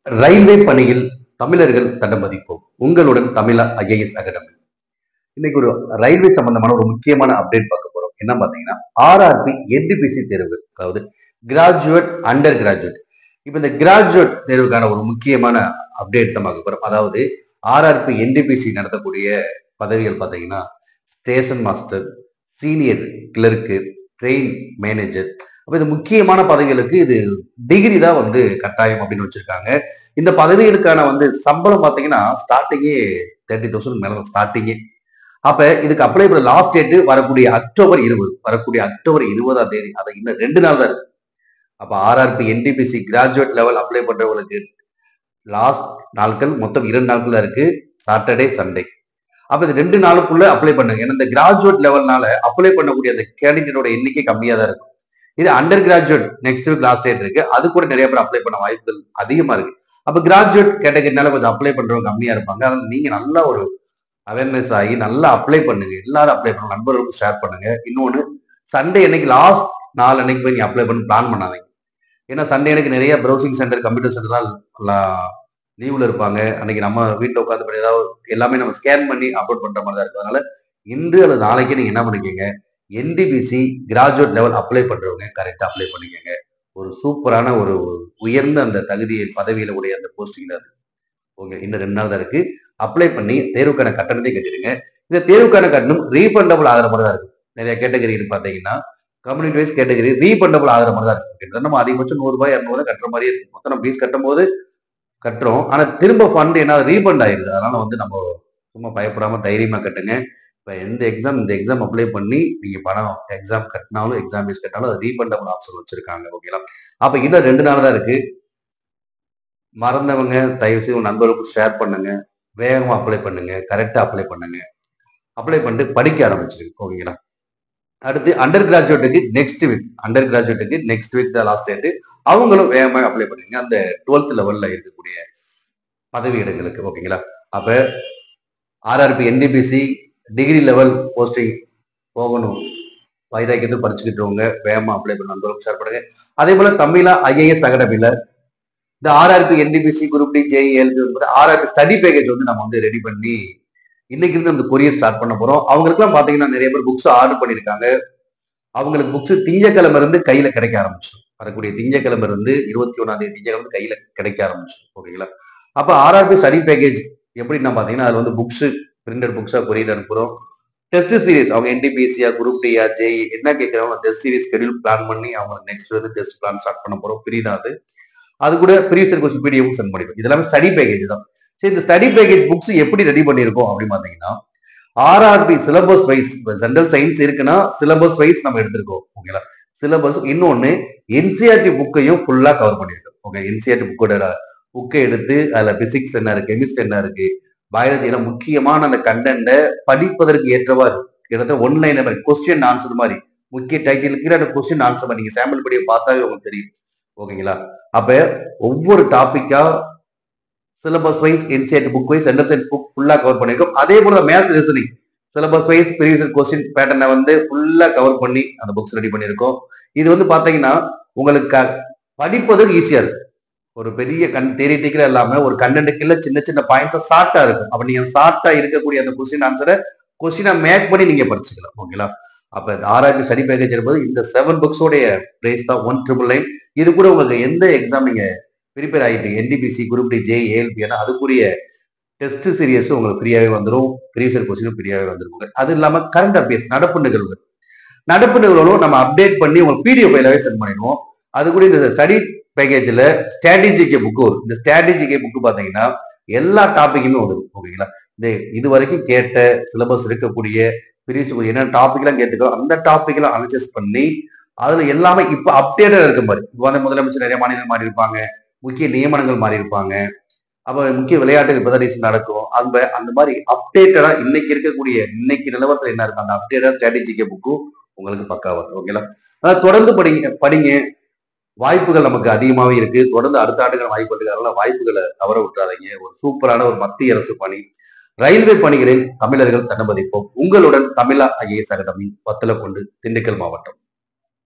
railway பணியில் தமிழர்கள் தண்டமதிப்போம் உங்களுடன் தமிழா ஐஏஎஸ் அகாடமி இன்னைக்கு ஒரு ரயில்வே சம்பந்தமான ஒரு முக்கியமான அப்டேட் பார்க்க போறோம் என்ன பாத்தீங்கன்னா ஆர்ஆர்பி என்டிபிசி தேர்வு அதாவது கிராஜுவேட் அண்டர் கிராஜுவேட் இப்போ இந்த கிராஜுவேட் தேர்வுக்கான ஒரு முக்கியமான அப்டேட் நம்ம பார்க்க போறோம் அதாவது ஆர்ஆர்பி என்டிபிசி நடத்தக்கூடிய பதவிகள் பார்த்தீங்கன்னா station master senior clerk train manager அப்போ இது முக்கியமான பதவிகளுக்கு இது டிகிரி தான் வந்து கட்டாயம் அப்படின்னு வச்சிருக்காங்க இந்த பதவிகளுக்கான வந்து சம்பளம் பார்த்தீங்கன்னா ஸ்டார்டிங்கே தேர்ட்டி தௌசண்ட் மேல ஸ்டார்டிங்கே அப்ப இதுக்கு அப்ளை பண்ண லாஸ்ட் டேட் வரக்கூடிய அக்டோபர் இருபது வரக்கூடிய அக்டோபர் இருபதாம் தேதி அதை இன்னும் ரெண்டு நாள் தான் இருக்கு அப்ப RRB NTPC graduate level apply பண்றவங்களுக்கு லாஸ்ட் நாட்கள் மொத்தம் இரண்டு நாட்கள் தான் இருக்கு சாட்டர்டே சண்டே அப்ப இது ரெண்டு நாளுக்குள்ள அப்ளை பண்ணுங்க ஏன்னா இந்த கிராஜுவேட் லெவல்னால அப்ளை பண்ணக்கூடிய அந்த கேண்டிடேட்டோட எண்ணிக்கை கம்மியா தான் இருக்கும் இது under graduate next week last date இருக்கு அது கூட நிறைய பேர் அப்ளை பண்ண வாய்ப்புகள் அதிகமா இருக்கு அப்ப கிராஜுவேட் கேட்டகரினால கொஞ்சம் அப்ளை பண்றவங்க கம்மியா இருப்பாங்க அதனால நீங்க நல்ல ஒரு அவேர்னஸ் ஆகி நல்லா அப்ளை பண்ணுங்க எல்லாரும் அப்ளை பண்ணுங்க நண்பர்களுக்கு ஷேர் பண்ணுங்க இன்னொன்னு சண்டே அன்னைக்கு லாஸ்ட் நாலு அன்னைக்கு போய் நீங்க அப்ளை பண்ணி பிளான் பண்ணாதீங்க ஏன்னா சண்டே அன்னைக்கு நிறைய ப்ரௌசிங் சென்டர் கம்ப்யூட்டர் சென்டர்லாம் லீவ்ல இருப்பாங்க அன்னைக்கு நம்ம வீட்டில் உட்காந்து பண்ணி ஏதாவது எல்லாமே நம்ம ஸ்கேன் பண்ணி அப்லோட் பண்ற மாதிரி தான் இருக்கும் அதனால இன்று அல்லது நாளைக்கு நீங்க என்ன பண்ணிக்கோங்க என்டிபிசி கிராஜுவேட் லெவல் அப்ளை பண்றவங்க கரெக்டா அப்ளை பண்ணிக்கோங்க ஒரு சூப்பரான ஒரு உயர்ந்த அந்த தகுதியை பதவியில உடைய அந்த போஸ்டிங் தான் இருக்கு ஓகே இன்னும் ரெண்டு நாள் தான் இருக்கு அப்ளை பண்ணி தேர்வுக்கான கட்டணத்தை கட்டிடுங்க இந்த தேர்வுக்கான கட்டணம் ரீஃபண்டபிள் ஆகிற மாதிரி தான் இருக்கு நிறைய கேட்டகரி இருக்கு பாத்தீங்கன்னா கம்யூனிட்டி வைஸ் கேட்டகரி ரீஃபண்டபிள் ஆகிற மாதிரி தான் இருக்கு கிட்டத்தட்ட நம்ம அதிகபட்சம் நூறு ரூபாய் இரநூறு கட்டுற மாதிரி இருக்கு மொத்தம் நம்ம ஃபீஸ் கட்டும் போது கட்டுறோம் ஆனா திரும்ப ஃபண்ட் என்ன ரீஃபண்ட் ஆயிருது அதனால வந்து நம்ம சும்மா பயப்படாம தைரியமா கட்டுங்க இப்போ எந்த எக்ஸாம் இந்த எக்ஸாம் அப்ளை பண்ணி நீங்க பணம் எக்ஸாம் கட்டினாலும் எக்ஸாம் ஃபீஸ் கட்டினாலும் அது ரீஃபண்டபிள் ஆப்ஷன் வச்சிருக்காங்க ஓகேங்களா அப்ப இன்னும் ரெண்டு நாள் தான் இருக்கு மறந்தவங்க தயவு செய்து உங்க நண்பர்களுக்கு ஷேர் பண்ணுங்க வேகமா அப்ளை பண்ணுங்க கரெக்டா அப்ளை பண்ணுங்க அப்ளை பண்ணிட்டு படிக்க ஆரம்பிச்சிருங்க ஓகேங்களா அடுத்து அண்டர் கிராஜுவேட்டுக்கு நெக்ஸ்ட் வீக் அண்டர் கிராஜுவேட்டுக்கு நெக்ஸ்ட் வீக் தான் லாஸ்ட் டேட்டு அவங்களும் வேகமாக அப்ளை பண்ணுங்க அந்த டுவெல்த் லெவல்ல இருக்கக்கூடிய பதவி இடங்களுக்கு ஓகேங்களா அப்ப RRB NTPC degree level posting போகணும் வைராக்கியத்தை படிச்சுக்கிட்டவங்க வேகமா அப்ளை பண்ண நண்பர்களுக்கு ஷேர் பண்ணுங்க அதே போல தமிழா ஐஏஎஸ் அகாடமில இந்த RRB NTPC group D JEL RRB study package வந்து நம்ம வந்து ரெடி பண்ணி இன்னைக்கு இருந்து அந்த கொரியர் ஸ்டார்ட் பண்ண போறோம் அவங்களுக்குலாம் பாத்தீங்கன்னா நிறைய பேர் புக்ஸ் ஆர்டர் பண்ணிருக்காங்க அவங்களுக்கு புக்ஸ் திங்கக்கிழமை இருந்து கையில கிடைக்க ஆரம்பிச்சிடும் வரக்கூடிய திங்கக்கிழமை இருந்து இருபத்தி ஒன்னாம் தேதி திங்கக்கிழமை கையில கிடைக்க ஆரம்பிச்சிடும் ஓகேங்களா அப்ப ஆர்ஆர்பி ஸ்டடி பேக்கேஜ் எப்படின்னா பாத்தீங்கன்னா அதுல வந்து புக்ஸ் பிரிண்டட் புக்ஸா கொரியர் அனுப்புறோம் டெஸ்ட் சீரிஸ் அவங்க என்டிபிஎஸ்சியா குரூப் டியா ஜேஇ என்ன கேட்கறாங்க டெஸ்ட் சீரிஸ் ஷெடியூல் பிளான் பண்ணி அவங்க நெக்ஸ்ட் வந்து டெஸ்ட் பிளான் ஸ்டார்ட் பண்ண போறோம் ஃப்ரீ தான் அது அது கூட ப்ரீவியஸ் கொஸ்டின் பிடிஎஃப் சென்ட் பண்ணிடும் இதெல்லாமே ஸ்டடி பேக்கேஜ் தான் சரி இந்த ஸ்டடி பேக்கேஜ் புக்ஸ் எப்படி ரெடி பண்ணியிருக்கோம் அப்படின்னு பாத்தீங்கன்னா RRB syllabus wise general science இருக்குன்னா சிலபஸ் வைஸ் நம்ம எடுத்திருக்கோம் ஓகேங்களா சிலபஸ் இன்னொன்னு என்சிஆர்டி புக்கையும் ஃபுல்லா கவர் பண்ணியிருக்கோம் ஓகே என்சிஆர்டி புக்கோட புக்கை எடுத்து அதுல பிசிக்ஸ் என்ன இருக்கு கெமிஸ்ட்ரி என்ன இருக்கு பயாலஜியில முக்கியமான அந்த கண்டென்ட்டை படிப்பதற்கு ஏற்றவாறு கிட்டத்தட்ட ஒன்லைன் மாதிரி கொஸ்டின் ஆன்சர் மாதிரி முக்கிய டைட்டில் கீழே அந்த கொஸ்டின் ஆன்சர் மாதிரி நீங்க சாம்பிள் படியை பார்த்தாவே உங்களுக்கு தெரியும் ஓகேங்களா அப்ப ஒவ்வொரு டாபிக்கா syllabus wise NCERT book wise general science book ஃபுல்லா கவர் பண்ணிருக்கோம் அதே போல maths reasoning syllabus wise previous question பேட்டர்னை வந்து ஃபுல்லா கவர் பண்ணி அந்த புக்ஸ் ரெடி பண்ணியிருக்கோம் இது வந்து பாத்தீங்கன்னா உங்களுக்கு படிப்பதற்கு ஈஸியா இருக்கு ஒரு பெரிய கண் தேரிட்டிக்கலா இல்லாம ஒரு கண்டென்ட்டுக்குள்ள சின்ன சின்ன பாயிண்ட்ஸ் ஷார்ட்டா இருக்கும் அப்ப நீங்க ஷார்ட்டா இருக்கக்கூடிய அந்த கொஸ்டின் ஆன்சரை கொஸ்டினை மேக் பண்ணி நீங்க படிச்சுக்கலாம் ஓகேங்களா அப்ப ஆர்ஆர்பி ஸ்டடி பேக்கேஜ் இருக்கும்போது இந்த செவன் புக்ஸோடைய பிரைஸ் தான் ஒன் ட்ரிபிள் நைன் இது கூட உங்களுக்கு எந்த எக்ஸாம் நீங்க ப்ரிப்பேர் ஆகிட்டு NTPC group D J ALP ஏன்னா அதுக்குரிய டெஸ்ட் சீரியஸும் உங்களுக்கு ஃப்ரீயாவே வந்துடும் ப்ரீவியஸ் கொஸ்டினும் ஃப்ரீயாவே வந்துருக்கும் அது இல்லாம கரண்ட் அஃபேர்ஸ் நடப்பு நிகழ்வுகள் நடப்பு நிகழ்வுகளும் நம்ம அப்டேட் பண்ணி உங்களுக்கு பிடிஎஃப் ஃபைலாவே சென்ட் பண்ணிடுவோம் அது கூட இந்த ஸ்டடி பேக்கேஜ்ல ஸ்ட்ராட்டஜிக்கே புக் வரும் இந்த ஸ்ட்ராட்டஜிக்கே புக் பாத்தீங்கன்னா எல்லா டாபிக்குமே வரும் ஓகேங்களா இந்த இது வரைக்கும் கேட்ட சிலபஸ் இருக்கக்கூடிய ப்ரீவியஸ் என்ன டாபிக் எல்லாம் கேட்டுக்கோ அந்த டாபிக் எல்லாம் அனலைஸ் பண்ணி அதுல எல்லாமே இப்ப அப்டேட்டா இருக்க மாதிரி இப்போ வந்து முதலமைச்சர் நிறைய மாநிலம் மாறி இருப்பாங்க முக்கிய நியமனங்கள் மாறி இருப்பாங்க அப்ப முக்கிய விளையாட்டுகள் இப்பதான் ரீசன் நடக்கும் அந்த அந்த மாதிரி அப்டேட்டடா இன்னைக்கு இருக்கக்கூடிய இன்னைக்கு நிலவரத்துல என்ன இருக்கு அந்த அப்டேட்டா ஸ்ட்ராட்டஜிக்கே புக்கும் உங்களுக்கு பக்கா வரும் ஓகேங்களா அதாவது தொடர்ந்து படிங்க படிங்க வாய்ப்புகள் நமக்கு அதிகமாவே இருக்கு தொடர்ந்து அடுத்த ஆண்டுகள் வாய்ப்பு இருக்கு அதனால வாய்ப்புகளை தவற விட்டுறாதீங்க ஒரு சூப்பரான ஒரு மத்திய அரசு பணி ரயில்வே பணிகளில் தமிழர்கள் தன்னமதிப்போம் உங்களுடன் தமிழா ஐஏஎஸ் அகாடமி வத்தலக்குண்டு திண்டுக்கல் மாவட்டம்